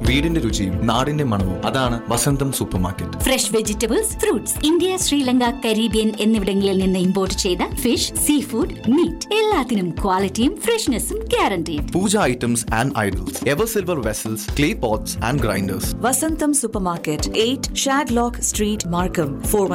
വീടിന്റെ രുചിയും നാടിന്റെ മണവും അതാണ് Vasantham supermarket fresh vegetables fruits India Sri Lanka Caribbean എന്നിവിടങ്ങളിൽ നിന്ന് ഇമ്പോർട്ട് ചെയ്ത ഫിഷ് സീ ഫുഡ് മീറ്റ് എല്ലാത്തിനും ക്വാളിറ്റിയും ഫ്രഷ്നെസ്സും guaranteed puja items and idols ever silver vessels clay pots and grinders Vasantam Supermarket, 8 Shadlock Street, Markham.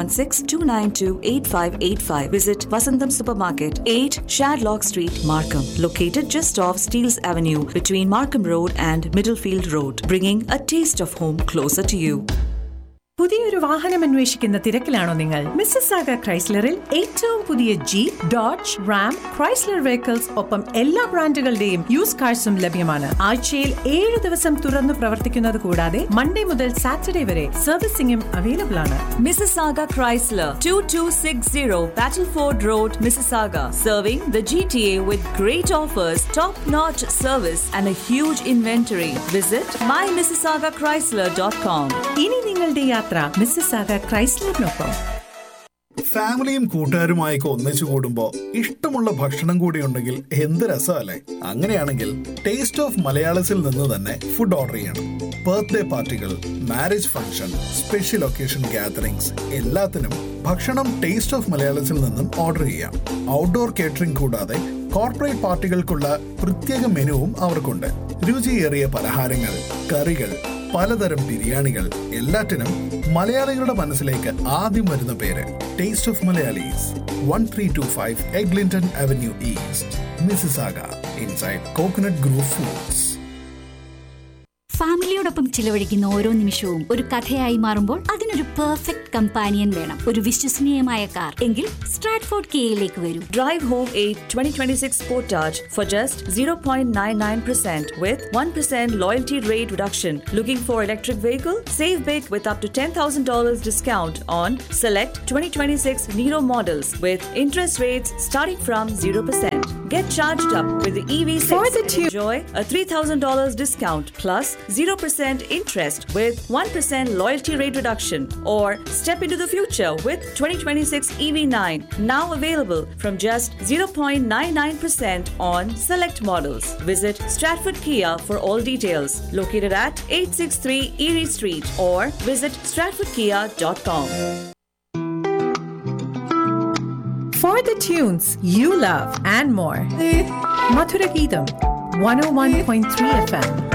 416-292-8585. Visit Vasantam Supermarket, 8 Shadlock Street, Markham. Located just off Steeles Avenue between Markham Road and Middlefield Road. Bringing a taste of home closer to you. പുതിയൊരു വാഹനം അന്വേഷിക്കുന്ന തിരക്കിലാണോ നിങ്ങൾ മിസ്സസാഗ ക്രൈസ്ലറിൽ ഏറ്റവും പുതിയ Jeep Dodge Ram Chrysler vehicles ഒപ്പം എല്ലാ ബ്രാൻഡുകളുടെയും use കാഴ്സും ലഭ്യമാണ് ആഴ്ചയിൽ ഏഴ് ദിവസം തുറന്നു പ്രവർത്തിക്കുന്നത് കൂടാതെ മൺഡേ മുതൽ സാറ്റർഡേ വരെ സർവീസിംഗും അവൈലബിൾ ആണ് Mississauga Chrysler, 2260 Battleford Road, Mississauga. Serving the GTA with great offers, top-notch service and a huge inventory. Visit mymississaugachrysler.com. ഇനി നിങ്ങളുടെ യാത്ര മിസ്സസാഗ ക്രൈസ്ലറിനൊപ്പം ഫാമിലിയും കൂട്ടുകാരുമായൊക്കെ ഒന്നിച്ചു കൂടുമ്പോ ഇഷ്ടമുള്ള ഭക്ഷണം കൂടി ഉണ്ടെങ്കിൽ എന്ത് രസമല്ലേ അങ്ങനെയാണെങ്കിൽ ടേസ്റ്റ് ഓഫ് മലയാളത്തിൽ നിന്ന് തന്നെ ഫുഡ് ഓർഡർ ചെയ്യണം ബർത്ത്ഡേ പാർട്ടികൾ marriage function special occasion gatherings എല്ലാത്തിനും ഭക്ഷണം ടേസ്റ്റ് ഓഫ് മലയാളത്തിൽ നിന്നും ഓർഡർ ചെയ്യാം ഔട്ട്ഡോർ കേറ്ററിംഗ് കൂടാതെ കോർപ്പറേറ്റ് പാർട്ടികൾക്കുള്ള പ്രത്യേക മെനുവും അവർക്കുണ്ട് രുചിയേറിയ പലഹാരങ്ങൾ കറികൾ പലതരം ബിരിയാണികൾ എല്ലാറ്റിനും മലയാളികളുടെ മനസ്സിലേക്ക് ആദ്യം വരുന്ന പേര് taste of Malayalees one three two five Eglinton Avenue East Mississauga inside coconut group foods ഫാമിലിയോടൊപ്പം ചിലവഴിക്കുന്ന ഓരോ നിമിഷവും ഒരു കഥയായി മാറുമ്പോൾ അതിനൊരു പെർഫെക്റ്റ് കമ്പാനിയൻ വേണം ഒരു വിശ്വസനീയമായ കാർ എങ്കിൽ സ്ട്രാറ്റ്ഫോർഡ് കെയിലേക്ക് വരൂ Drive home a 2026 Sportage for just 0.99% with 1% loyalty rate reduction. Looking for electric vehicle? Save big with up to $10,000 discount on select 2026 Nero models with interest rates starting from 0%. Get charged up with the EV6 For the and tu- enjoy a $3,000 discount plus 0% interest with 1% loyalty rate reduction or step into the future with 2026 EV9 now available from just 0.99% on select models. Visit Stratford Kia for all details. Located at 863 Erie Street or visit stratfordkia.com. For the tunes you love and more. Madhura Geetam, 101.3 FM.